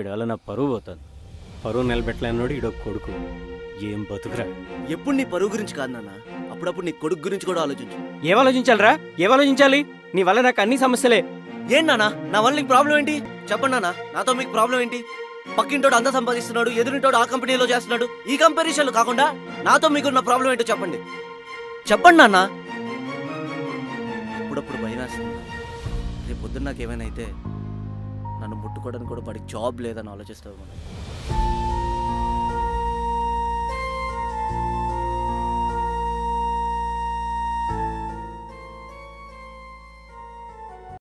వీడి వల్ల నా పరువు పోతుంది పరువు నిలబెట్టలేనోడు ఈడొక కొడుకు ఏం బతుకురా ఎప్పుడు నీ పరువు గురించి కాదు నాన్న అప్పుడప్పుడు నీ కొడుకు గురించి కూడా ఆలోచించు ఏం ఆలోచించాలిరా ఏం ఆలోచించాలి నీ వల్ల నాకు అన్ని సమస్యలే ఏం నాన్న నా వల్ల నీకు ప్రాబ్లం ఏంటి చెప్పండి నాన్న నాతో మీకు ప్రాబ్లం ఏంటి పక్కింటోడు అంతా సంపాదిస్తున్నాడు ఎదురింటోడు ఆ కంపెనీలో చేస్తున్నాడు ఈ కంపారిజన్లు కాకుండా నాతో మీకున్న ప్రాబ్లం ఏంటో చెప్పండి చెప్పండి నాన్న అప్పుడప్పుడు భయం వేస్తుంది రేపు పొద్దున్న నాకు ఏమైనా అయితే నన్ను ముట్టుకోవడానికి కూడా పడి జాబ్ లేదని ఆలోచిస్తావు మనం